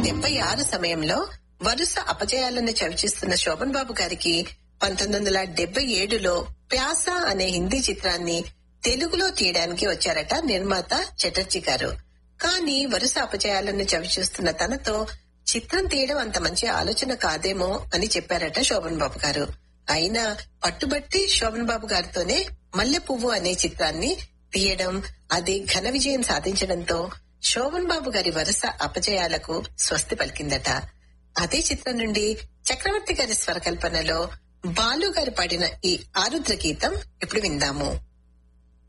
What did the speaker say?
డెబ్బై ఆరు సమయంలో వరుస అపజయాలను చవిచిస్తున్న శోభన్ బాబు గారికి పంతొమ్మిది వందల డెబ్బై ఏడులో ప్యాస అనే హిందీ చిత్రాన్ని తెలుగులో తీయడానికి వచ్చారట నిర్మాత చటర్జీ గారు కానీ వరుస అపజయాలను చవిచూస్తున్న తనతో చిత్రం తీయడం అంత మంచి ఆలోచన కాదేమో అని చెప్పారట శోభన్ బాబు గారు అయినా పట్టుబట్టి శోభన్ బాబు గారితోనే మల్లె పువ్వు అనే చిత్రాన్ని తీయడం అది ఘన విజయం సాధించడంతో శోభన్ బాబు గారి వరుస అపజయాలకు స్వస్తి పలికిందట అదే చిత్రం నుండి చక్రవర్తి గారి స్వరకల్పనలో బాలు గారు పాడిన ఈ ఆరుద్ర గీతం ఇప్పుడు విందాము